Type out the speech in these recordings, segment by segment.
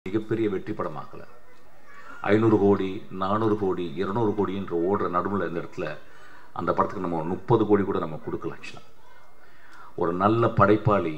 மிகப்பெரிய வெற்றி படமாக்கல ஐநூறு கோடி நானூறு கோடி இருநூறு கோடின்ற ஓடுற நடுவில் இந்த இடத்துல அந்த படத்துக்கு நம்ம முப்பது கோடி கூட நம்ம கொடுக்கல ஆக்சுவலாக ஒரு நல்ல படைப்பாளி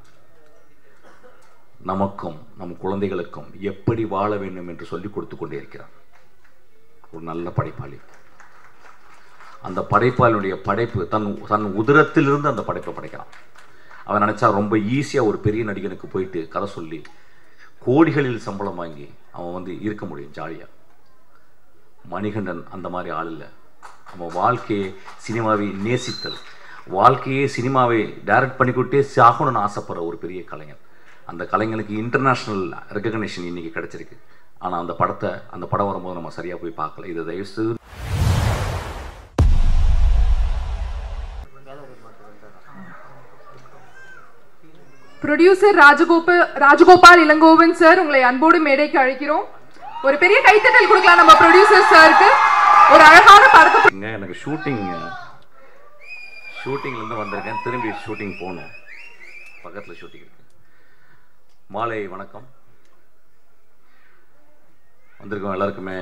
நமக்கும் நம் குழந்தைகளுக்கும் எப்படி வாழ வேண்டும் என்று சொல்லிக் கொடுத்து கொண்டே இருக்கிறார் ஒரு நல்ல படைப்பாளி அந்த படைப்பாளினுடைய படைப்பு தன் தன் உதிரத்திலிருந்து அந்த படைப்பை படைக்கிறான் அவன் நினைச்சா ரொம்ப ஈஸியாக ஒரு பெரிய நடிகனுக்கு போயிட்டு கதை சொல்லி கோடிகளில் சம்பளம் வாங்கி அவன் வந்து இருக்க முடியும் ஜாலியாக மணிகண்டன் அந்த மாதிரி ஆள் இல்லை அவன் வாழ்க்கையை சினிமாவை நேசித்தல் வாழ்க்கையே சினிமாவை டைரக்ட் பண்ணிக்கிட்டே சாகணும்னு ஆசைப்படுற ஒரு பெரிய கலைஞன் அந்த கலைஞனுக்கு இன்டர்நேஷ்னல் ரெக்கக்னேஷன் இன்னைக்கு கிடைச்சிருக்கு ஆனால் அந்த படத்தை அந்த படம் வரும்போது நம்ம சரியாக போய் பார்க்கல இதை தயவு செய்து ப்ரொடியூசர் ராஜகோபால் ராஜகோபால் இளங்கோவன் சார் உங்களை அன்போடு மேடைக்கு அழைக்கிறோம் ஒரு பெரிய கைத்தட்டல் கொடுக்கலாம் நம்ம ப்ரொடியூசர் சாருக்கு ஒரு அழகான படத்தை இங்க எனக்கு ஷூட்டிங் ஷூட்டிங்லேருந்து வந்திருக்கேன் திரும்பி ஷூட்டிங் போகணும் பக்கத்தில் ஷூட்டிங் இருக்கு மாலை வணக்கம் வந்திருக்கோம் எல்லாருக்குமே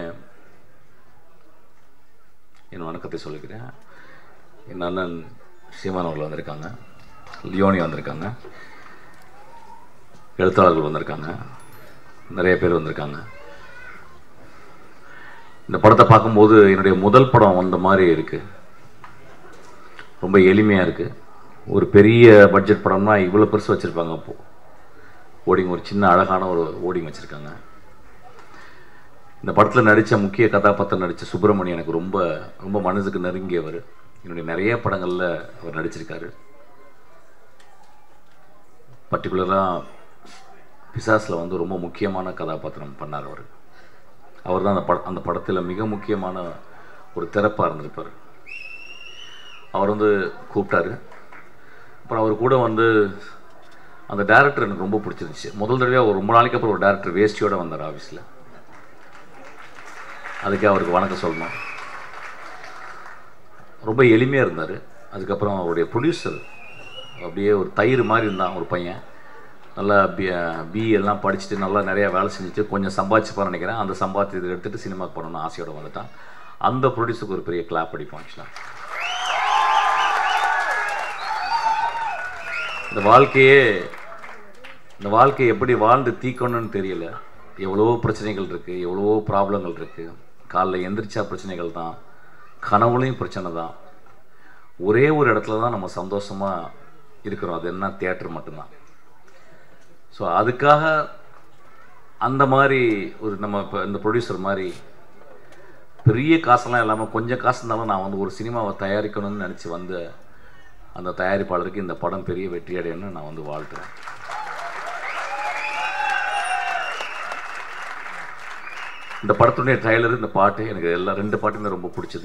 என் வணக்கத்தை சொல்லிக்கிறேன் என் அண்ணன் சீமான் அவர்கள் வந்திருக்காங்க லியோனி வந்திருக்காங்க எழுத்தாளர்கள் வந்திருக்காங்க நிறைய பேர் வந்திருக்காங்க இந்த படத்தை பார்க்கும்போது என்னுடைய முதல் படம் வந்த மாதிரி இருக்கு ரொம்ப எளிமையாக இருக்கு ஒரு பெரிய பட்ஜெட் படம்னா இவ்வளோ பெருசு வச்சுருப்பாங்க அப்போ ஓடிங் ஒரு சின்ன அழகான ஒரு ஓடிங் வச்சுருக்காங்க இந்த படத்தில் நடித்த முக்கிய கதாபாத்திரம் நடித்த சுப்பிரமணியம் எனக்கு ரொம்ப ரொம்ப மனதுக்கு நெருங்கியவர் என்னுடைய நிறைய படங்களில் அவர் நடிச்சிருக்காரு பர்டிகுலராக பிசாஸில் வந்து ரொம்ப முக்கியமான கதாபாத்திரம் பண்ணார் அவர் அவர் தான் அந்த பட அந்த படத்தில் மிக முக்கியமான ஒரு திறப்பாக இருந்திருப்பார் அவர் வந்து கூப்பிட்டாரு அப்புறம் அவர் கூட வந்து அந்த டேரக்டர் எனக்கு ரொம்ப பிடிச்சிருந்துச்சு முதல் தடவையாக ஒரு ரொம்ப நாளைக்கு அப்புறம் ஒரு டேரக்டர் வேஸ்டியோட வந்தார் ஆஃபீஸில் அதுக்கே அவருக்கு வணக்கம் சொல்லணும் ரொம்ப எளிமையாக இருந்தார் அதுக்கப்புறம் அவருடைய ப்ரொடியூசர் அப்படியே ஒரு தயிர் மாதிரி இருந்தான் ஒரு பையன் நல்லா பி பி எல்லாம் படிச்சுட்டு நல்லா நிறையா வேலை செஞ்சுட்டு கொஞ்சம் சம்பாதிச்சுப்பான்னு நினைக்கிறேன் அந்த சம்பாத்தியத்தை எடுத்துகிட்டு சினிமாக்கு போகணும்னு ஆசையோடு வந்துட்டான் அந்த ப்ரொடியூசருக்கு ஒரு பெரிய கிளாப் அடிப்போம் ஆக்சுவலாக இந்த வாழ்க்கையே இந்த வாழ்க்கையை எப்படி வாழ்ந்து தீக்கணும்னு தெரியல எவ்வளவோ பிரச்சனைகள் இருக்குது எவ்வளவோ ப்ராப்ளங்கள் இருக்குது காலைல எந்திரிச்சா பிரச்சனைகள் தான் கனவுலையும் பிரச்சனை தான் ஒரே ஒரு இடத்துல தான் நம்ம சந்தோஷமாக இருக்கிறோம் அது என்ன தியேட்டர் மட்டும்தான் ஸோ அதுக்காக அந்த மாதிரி ஒரு நம்ம இப்போ இந்த ப்ரொடியூசர் மாதிரி பெரிய காசெல்லாம் இல்லாமல் கொஞ்சம் காசு இருந்தாலும் நான் வந்து ஒரு சினிமாவை தயாரிக்கணும்னு நினச்சி வந்த அந்த தயாரிப்பாளருக்கு இந்த படம் பெரிய வெற்றி அடையணும்னு நான் வந்து வாழ்த்துறேன் இந்த படத்துடைய ட்ரைலர் இந்த பாட்டு எனக்கு எல்லா ரெண்டு பாட்டுமே ரொம்ப பிடிச்சது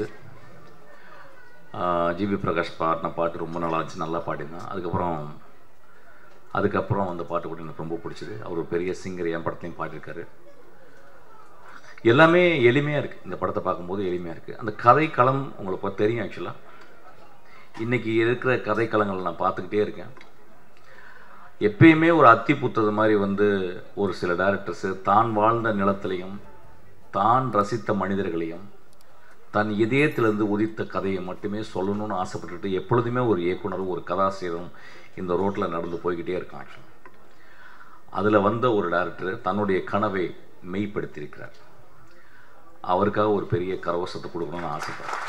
ஜிவி பிரகாஷ் பாடின பாட்டு ரொம்ப நல்லா இருந்துச்சு நல்லா பாடினான் அதுக்கப்புறம் அதுக்கப்புறம் அந்த பாட்டு கூட எனக்கு ரொம்ப பிடிச்சது அவர் ஒரு பெரிய சிங்கர் என் படத்தையும் பாடியிருக்காரு எல்லாமே எளிமையாக இருக்குது இந்த படத்தை பார்க்கும்போது எளிமையாக இருக்குது அந்த கதை களம் உங்களுக்கு தெரியும் ஆக்சுவலாக இன்றைக்கி இருக்கிற கதை களங்கள் நான் பார்த்துக்கிட்டே இருக்கேன் எப்பயுமே ஒரு அத்தி புத்தது மாதிரி வந்து ஒரு சில டேரக்டர்ஸு தான் வாழ்ந்த நிலத்திலையும் தான் ரசித்த மனிதர்களையும் தன் இதயத்திலிருந்து உதித்த கதையை மட்டுமே சொல்லணும்னு ஆசைப்பட்டுட்டு எப்பொழுதுமே ஒரு இயக்குனரும் ஒரு கதாசிரியரும் இந்த ரோட்டில் நடந்து போய்கிட்டே இருக்கான் ஆக்சுவலாக அதில் வந்த ஒரு டேரக்டர் தன்னுடைய கனவை மெய்ப்படுத்தியிருக்கிறார் அவருக்காக ஒரு பெரிய கரவசத்தை கொடுக்கணும்னு ஆசைப்படுறேன்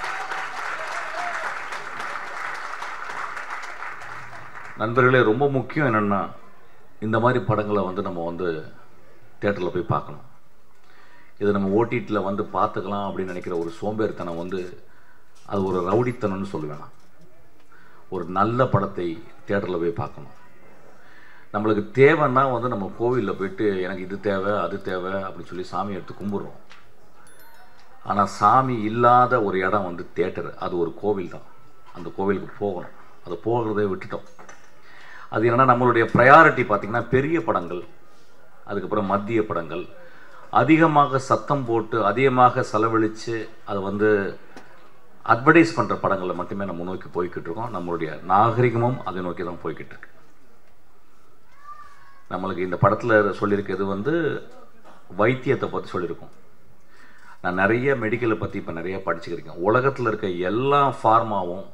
நண்பர்களே ரொம்ப முக்கியம் என்னென்னா இந்த மாதிரி படங்களை வந்து நம்ம வந்து தேட்டரில் போய் பார்க்கணும் இதை நம்ம ஓடிடியில் வந்து பார்த்துக்கலாம் அப்படின்னு நினைக்கிற ஒரு சோம்பேறித்தனம் வந்து அது ஒரு ரவுடித்தனம்னு சொல்லுவேன் ஒரு நல்ல படத்தை தேட்டரில் போய் பார்க்கணும் நம்மளுக்கு தேவைன்னா வந்து நம்ம கோவிலில் போயிட்டு எனக்கு இது தேவை அது தேவை அப்படின்னு சொல்லி சாமி எடுத்து கும்பிட்றோம் ஆனால் சாமி இல்லாத ஒரு இடம் வந்து தேட்டர் அது ஒரு கோவில் தான் அந்த கோவிலுக்கு போகணும் அதை போகிறதே விட்டுட்டோம் அது என்னன்னா நம்மளுடைய ப்ரையாரிட்டி பார்த்திங்கன்னா பெரிய படங்கள் அதுக்கப்புறம் மத்திய படங்கள் அதிகமாக சத்தம் போட்டு அதிகமாக செலவழித்து அதை வந்து அட்வர்டைஸ் பண்ணுற படங்களை மட்டுமே நம்ம நோக்கி போய்கிட்டு இருக்கோம் நம்மளுடைய நாகரிகமும் அதை நோக்கி தான் போய்கிட்டு இருக்கு நம்மளுக்கு இந்த படத்தில் சொல்லியிருக்கிறது வந்து வைத்தியத்தை பற்றி சொல்லியிருக்கோம் நான் நிறைய மெடிக்கலை பற்றி இப்போ நிறைய படிச்சுக்கிறேன் உலகத்தில் இருக்க எல்லா ஃபார்மாவும்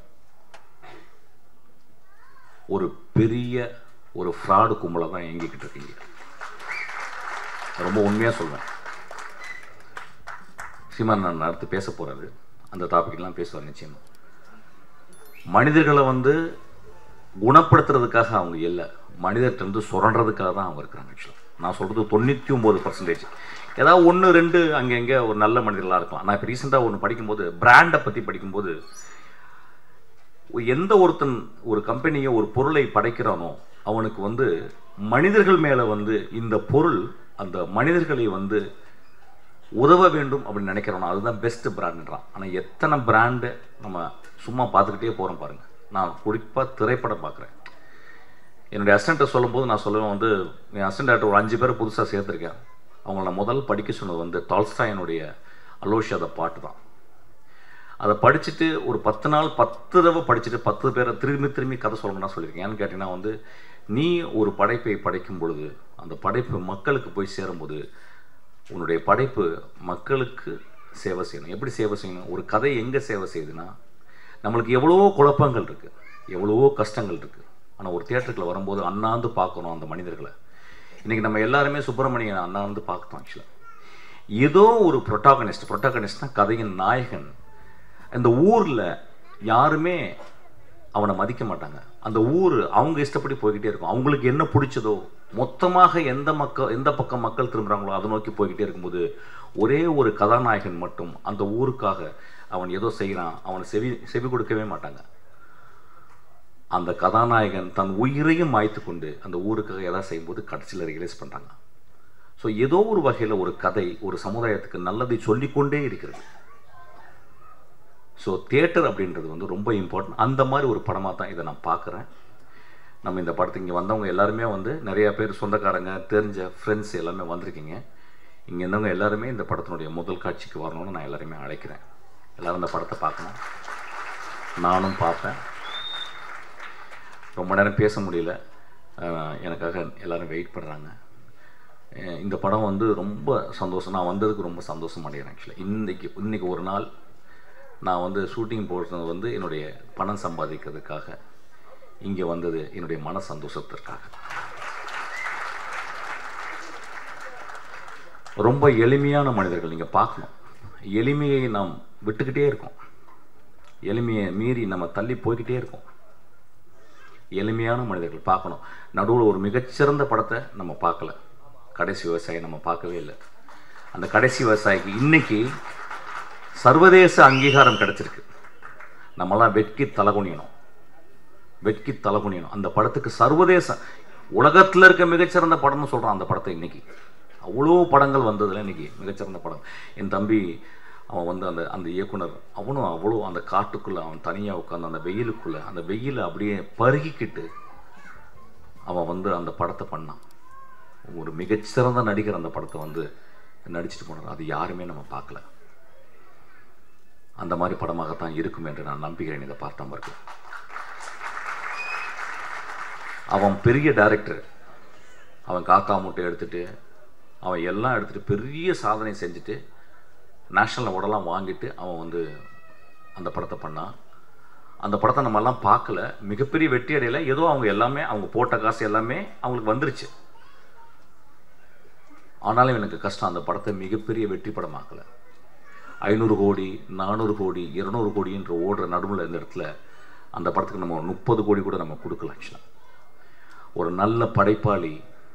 ஒரு பெரிய ஒரு ஃப்ராடு கும்பலை தான் இயங்கிக்கிட்டு இருக்கீங்க ரொம்ப உண்மையாக சொல்வேன் சீமான் நான் அடுத்து பேச போகிறாரு அந்த டாபிக்லாம் பேசுவார் நிச்சயமா மனிதர்களை வந்து குணப்படுத்துறதுக்காக அவங்க இல்லை மனிதர்கிட்ட இருந்து சுரண்டுறதுக்காக தான் அவங்க இருக்கிறாங்க ஆக்சுவலாக நான் சொல்கிறது தொண்ணூற்றி ஒம்பது பர்சன்டேஜ் ஏதாவது ஒன்று ரெண்டு அங்கே எங்கே ஒரு நல்ல மனிதர்களாக இருக்கலாம் நான் இப்போ ரீசெண்டாக ஒன்று படிக்கும்போது பிராண்டை பற்றி படிக்கும்போது எந்த ஒருத்தன் ஒரு கம்பெனியை ஒரு பொருளை படைக்கிறானோ அவனுக்கு வந்து மனிதர்கள் மேலே வந்து இந்த பொருள் அந்த மனிதர்களை வந்து உதவ வேண்டும் அப்படின்னு நினைக்கிறோம் அதுதான் பெஸ்ட் பிராண்டுன்றான் ஆனால் எத்தனை பிராண்டு நம்ம சும்மா பார்த்துக்கிட்டே போகிறோம் பாருங்க நான் குறிப்பாக திரைப்படம் பார்க்குறேன் என்னுடைய அசிஸ்டண்ட்டை சொல்லும்போது நான் சொல்லுவேன் வந்து என் அசிஸ்டண்ட் ஒரு அஞ்சு பேர் புதுசாக சேர்த்துருக்கேன் அவங்கள நான் முதல் படிக்க சொன்னது வந்து டால்ஸ்டாயினுடைய அலோஷியாத பாட்டு தான் அதை படிச்சுட்டு ஒரு பத்து நாள் பத்து தடவை படிச்சுட்டு பத்து பேரை திரும்பி திரும்பி கதை சொல்லணும்னா சொல்லியிருக்கேன் ஏன்னு கேட்டிங்கன்னா வந்து நீ ஒரு படைப்பை படைக்கும் பொழுது அந்த படைப்பு மக்களுக்கு போய் சேரும்போது உன்னுடைய படைப்பு மக்களுக்கு சேவை செய்யணும் எப்படி சேவை செய்யணும் ஒரு கதை எங்கே சேவை செய்யுதுன்னா நம்மளுக்கு எவ்வளவோ குழப்பங்கள் இருக்குது எவ்வளவோ கஷ்டங்கள் இருக்குது ஆனால் ஒரு தியேட்டருக்குள்ள வரும்போது அண்ணாந்து பார்க்கணும் அந்த மனிதர்களை இன்றைக்கி நம்ம எல்லாருமே சுப்பிரமணியன் அண்ணாந்து பார்க்கணும் ஆக்சுவலாக ஏதோ ஒரு ப்ரொட்டாகனிஸ்ட் ப்ரொட்டாகனிஸ்ட்னா கதையின் நாயகன் இந்த ஊரில் யாருமே அவனை மதிக்க மாட்டாங்க அந்த ஊர் அவங்க இஷ்டப்படி போய்கிட்டே இருக்கும் அவங்களுக்கு என்ன பிடிச்சதோ மொத்தமாக எந்த மக்கள் எந்த பக்கம் மக்கள் திரும்புகிறாங்களோ அதை நோக்கி போய்கிட்டே இருக்கும்போது ஒரே ஒரு கதாநாயகன் மட்டும் அந்த ஊருக்காக அவன் ஏதோ செய்கிறான் அவனை செவி செவி கொடுக்கவே மாட்டாங்க அந்த கதாநாயகன் தன் உயிரையும் மாய்த்து கொண்டு அந்த ஊருக்காக எதாவது செய்யும்போது கடைசியில் ரியலைஸ் பண்ணுறாங்க ஸோ ஏதோ ஒரு வகையில் ஒரு கதை ஒரு சமுதாயத்துக்கு நல்லதை சொல்லிக்கொண்டே இருக்கிறது ஸோ தியேட்டர் அப்படின்றது வந்து ரொம்ப இம்பார்ட்டன்ட் அந்த மாதிரி ஒரு படமாக தான் இதை நான் பார்க்குறேன் நம்ம இந்த படத்துக்கு இங்கே வந்தவங்க எல்லாருமே வந்து நிறைய பேர் சொந்தக்காரங்க தெரிஞ்ச ஃப்ரெண்ட்ஸ் எல்லாமே வந்திருக்கீங்க இங்கே இருந்தவங்க எல்லாருமே இந்த படத்தினுடைய முதல் காட்சிக்கு வரணும்னு நான் எல்லாருமே அழைக்கிறேன் எல்லோரும் இந்த படத்தை பார்க்கணும் நானும் பார்ப்பேன் ரொம்ப நேரம் பேச முடியல அஹ் எனக்காக எல்லாரும் வெயிட் பண்ணுறாங்க அஹ் இந்த படம் வந்து ரொம்ப சந்தோஷம் நான் வந்ததுக்கு ரொம்ப சந்தோஷம் அடைகிறேன் ஆக்சுவலாக இன்றைக்கி இன்றைக்கி ஒரு நாள் நான் வந்து ஷூட்டிங் போடுறது வந்து என்னுடைய பணம் சம்பாதிக்கிறதுக்காக இங்கே வந்தது என்னுடைய மன சந்தோஷத்திற்காக ரொம்ப எளிமையான மனிதர்கள் நீங்கள் பார்க்கணும் எளிமையை நாம் விட்டுக்கிட்டே இருக்கோம் எளிமையை மீறி நம்ம தள்ளி போய்கிட்டே இருக்கோம் எளிமையான மனிதர்கள் பார்க்கணும் நடுவில் ஒரு மிகச்சிறந்த படத்தை நம்ம பார்க்கல கடைசி விவசாயி நம்ம பார்க்கவே இல்லை அந்த கடைசி விவசாயிக்கு இன்னைக்கு சர்வதேச அங்கீகாரம் கிடைச்சிருக்கு நம்மலாம் வெட்கி தலகுனியணும் வெட்கி தலகுனியணும் அந்த படத்துக்கு சர்வதேச உலகத்தில் இருக்க மிகச்சிறந்த படம்னு சொல்கிறான் அந்த படத்தை இன்னைக்கு அவ்வளோ படங்கள் வந்ததில் இன்னைக்கு மிகச்சிறந்த படம் என் தம்பி அவன் வந்து அந்த அந்த இயக்குனர் அவனும் அவ்வளோ அந்த காட்டுக்குள்ளே அவன் தனியாக உட்காந்து அந்த வெயிலுக்குள்ளே அந்த வெயிலை அப்படியே பருகிக்கிட்டு அவன் வந்து அந்த படத்தை பண்ணான் ஒரு மிகச்சிறந்த நடிகர் அந்த படத்தை வந்து நடிச்சிட்டு போனார் அது யாருமே நம்ம பார்க்கல அந்த மாதிரி படமாகத்தான் இருக்கும் என்று நான் நம்புகிறேன் இதை பார்த்த இருக்கு அவன் பெரிய டைரக்டர் அவன் காக்கா மூட்டை எடுத்துட்டு அவன் எல்லாம் எடுத்துட்டு பெரிய சாதனை செஞ்சுட்டு நேஷ்னல் அவார்டெல்லாம் வாங்கிட்டு அவன் வந்து அந்த படத்தை பண்ணான் அந்த படத்தை நம்ம எல்லாம் பார்க்கல மிகப்பெரிய வெற்றி அடையல ஏதோ அவங்க எல்லாமே அவங்க போட்ட காசு எல்லாமே அவங்களுக்கு வந்துருச்சு ஆனாலும் எனக்கு கஷ்டம் அந்த படத்தை மிகப்பெரிய வெற்றி படமாக்கலை ஐநூறு கோடி நானூறு கோடி இருநூறு கோடின்ற ஓடுற நடுவில் இந்த இடத்துல அந்த படத்துக்கு நம்ம முப்பது கோடி கூட நம்ம கொடுக்கல ஆக்சுவலாக ஒரு நல்ல படைப்பாளி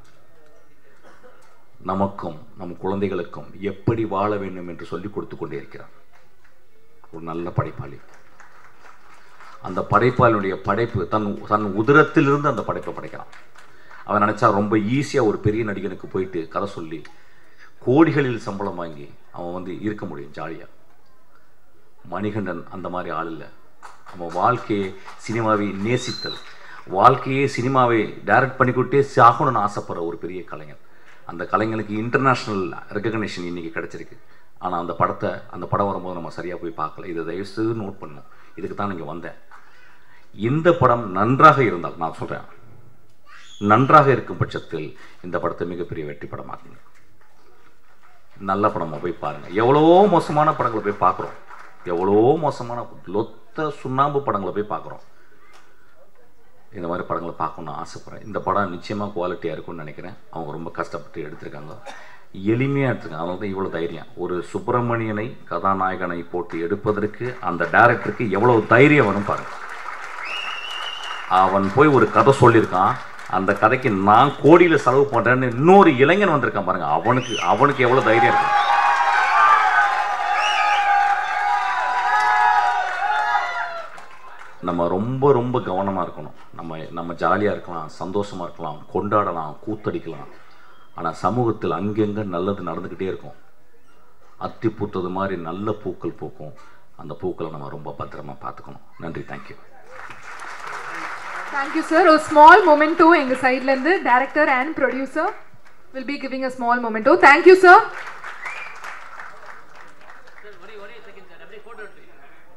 நமக்கும் நம் குழந்தைகளுக்கும் எப்படி வாழ வேண்டும் என்று சொல்லிக் கொடுத்து கொண்டே இருக்கிறார் ஒரு நல்ல படைப்பாளி அந்த படைப்பாளினுடைய படைப்பு தன் தன் உதிரத்திலிருந்து அந்த படைப்பை படைக்கிறான் அவன் நினச்சா ரொம்ப ஈஸியாக ஒரு பெரிய நடிகனுக்கு போயிட்டு கதை சொல்லி கோடிகளில் சம்பளம் வாங்கி அவன் வந்து இருக்க முடியும் ஜாலியாக மணிகண்டன் அந்த மாதிரி ஆள் இல்லை அவன் வாழ்க்கையை சினிமாவை நேசித்தல் வாழ்க்கையே சினிமாவை டைரக்ட் பண்ணிக்கிட்டே சாகணும்னு ஆசைப்படுற ஒரு பெரிய கலைஞன் அந்த கலைஞனுக்கு இன்டர்நேஷ்னல் ரெக்கக்னேஷன் இன்னைக்கு கிடைச்சிருக்கு ஆனால் அந்த படத்தை அந்த படம் வரும்போது நம்ம சரியாக போய் பார்க்கல இதை தயவுசெய்து நோட் பண்ணணும் இதுக்கு தான் நீங்கள் வந்தேன் இந்த படம் நன்றாக இருந்தால் நான் சொல்கிறேன் நன்றாக இருக்கும் பட்சத்தில் இந்த படத்தை மிகப்பெரிய வெற்றி படமாக்குங்க நல்ல படமா போய் பாருங்க எவ்வளவோ மோசமான படங்களை போய் பார்க்குறோம் எவ்வளவோ மோசமான லொத்த சுண்ணாம்பு படங்களை போய் பார்க்குறோம் இந்த மாதிரி படங்களை பார்க்கணும்னு ஆசைப்பட்றேன் இந்த படம் நிச்சயமாக குவாலிட்டியாக இருக்கும்னு நினைக்கிறேன் அவங்க ரொம்ப கஷ்டப்பட்டு எடுத்திருக்காங்க எளிமையாக எடுத்திருக்காங்க அதனால தான் இவ்வளோ தைரியம் ஒரு சுப்பிரமணியனை கதாநாயகனை போட்டு எடுப்பதற்கு அந்த டைரக்டருக்கு எவ்வளவு தைரியம் வரும் பாருங்க அவன் போய் ஒரு கதை சொல்லியிருக்கான் அந்த கதைக்கு நான் கோடியில் செலவு பண்ணுறேன்னு இன்னொரு இளைஞன் வந்திருக்கான் பாருங்க அவனுக்கு அவனுக்கு எவ்வளோ தைரியம் இருக்கு நம்ம ரொம்ப ரொம்ப கவனமாக இருக்கணும் நம்ம நம்ம ஜாலியாக இருக்கலாம் சந்தோஷமாக இருக்கலாம் கொண்டாடலாம் கூத்தடிக்கலாம் ஆனால் சமூகத்தில் அங்கங்கே நல்லது நடந்துக்கிட்டே இருக்கும் அத்தி பூத்தது மாதிரி நல்ல பூக்கள் பூக்கும் அந்த பூக்களை நம்ம ரொம்ப பத்திரமா பார்த்துக்கணும் நன்றி தேங்க்யூ தேங்க்யூ சார் ஒரு ஸ்மால் மொமெண்டோ எங்க சைட்ல இருந்து director and producer will be giving a small memento thank you sir